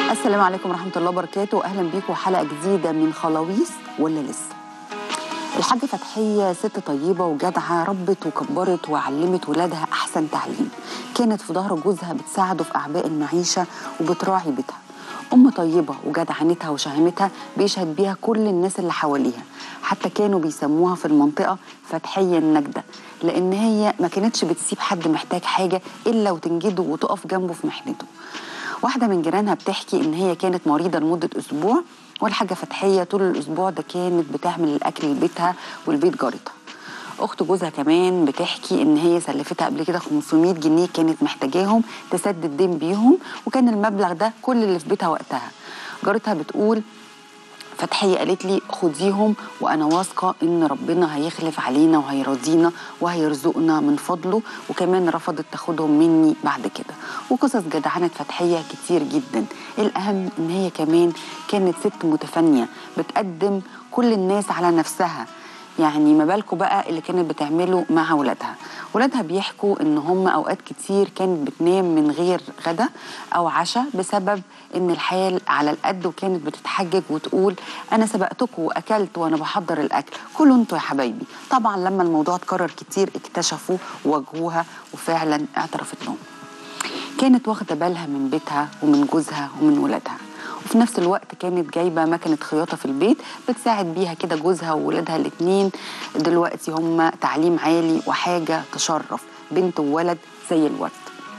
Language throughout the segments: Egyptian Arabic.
السلام عليكم ورحمة الله وبركاته أهلا بيكم حلقة جديدة من خلاويص ولا لسه الحاجة فتحية ست طيبة وجدعة ربت وكبرت وعلمت ولادها أحسن تعليم كانت في ظهر جوزها بتساعده في أعباء المعيشة وبتراعي بيتها أم طيبة وجدعنتها وشهامتها بيشهد بيها كل الناس اللي حواليها حتى كانوا بيسموها في المنطقة فتحية النجدة لأن هي ما كانتش بتسيب حد محتاج حاجة إلا وتنجده وتقف جنبه في محنته واحدة من جيرانها بتحكي إن هي كانت مريضة لمدة أسبوع والحاجة فتحية طول الأسبوع ده كانت بتعمل الأكل لبيتها والبيت جارتها أخت جوزها كمان بتحكي إن هي سلفتها قبل كده 500 جنيه كانت محتاجاهم تسدد دين بيهم وكان المبلغ ده كل اللي في بيتها وقتها جارتها بتقول فتحية قالت لي خديهم وأنا واثقة إن ربنا هيخلف علينا وهيرضينا وهيرزقنا من فضله وكمان رفضت تاخدهم مني بعد كده وقصص جدعنة فتحية كتير جدا الأهم إن هي كمان كانت ست متفانية بتقدم كل الناس على نفسها يعني ما بالكم بقى اللي كانت بتعمله مع ولادها ولادها بيحكوا ان هم اوقات كتير كانت بتنام من غير غدا او عشاء بسبب ان الحياه على القد وكانت بتتحجج وتقول انا سبقتكم واكلت وانا بحضر الاكل كلوا انتوا يا حبايبي طبعا لما الموضوع اتكرر كتير اكتشفوا وواجهوها وفعلا اعترفت لهم كانت واخده بالها من بيتها ومن جوزها ومن ولادها وفي نفس الوقت كانت جايبه مكنه خياطه في البيت بتساعد بيها كده جوزها وولادها الاثنين دلوقتي هم تعليم عالي وحاجه تشرف بنت وولد زي الورد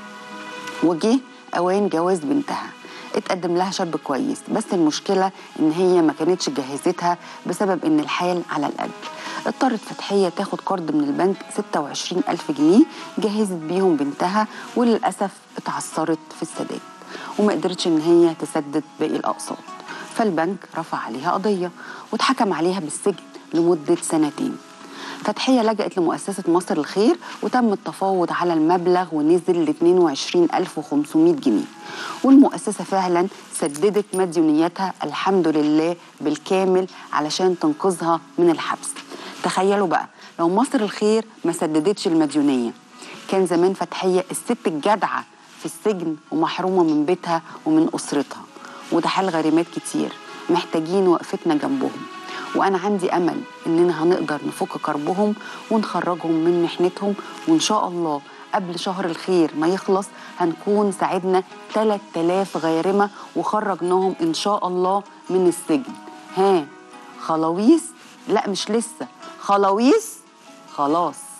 وجه اوان جواز بنتها اتقدم لها شاب كويس بس المشكله ان هي ما كانتش جهزتها بسبب ان الحال على القد اضطرت فتحيه تاخد قرض من البنك 26 ألف جنيه جهزت بيهم بنتها وللأسف اتعثرت في السداد وما قدرتش ان هي تسدد باقي الاقساط فالبنك رفع عليها قضيه واتحكم عليها بالسجن لمده سنتين فتحية لجأت لمؤسسة مصر الخير وتم التفاوض على المبلغ ونزل ل 22500 جنيه والمؤسسة فعلا سددت مديونيتها الحمد لله بالكامل علشان تنقذها من الحبس تخيلوا بقى لو مصر الخير ما سددتش المديونية كان زمان فتحية الست الجدعة في السجن ومحرومة من بيتها ومن أسرتها وده حال غريمات كتير محتاجين وقفتنا جنبهم وأنا عندي أمل إننا هنقدر نفك كربهم ونخرجهم من محنتهم وإن شاء الله قبل شهر الخير ما يخلص هنكون ساعدنا 3000 غارمة وخرجناهم إن شاء الله من السجن ها خلاويص لا مش لسه خلاويص خلاص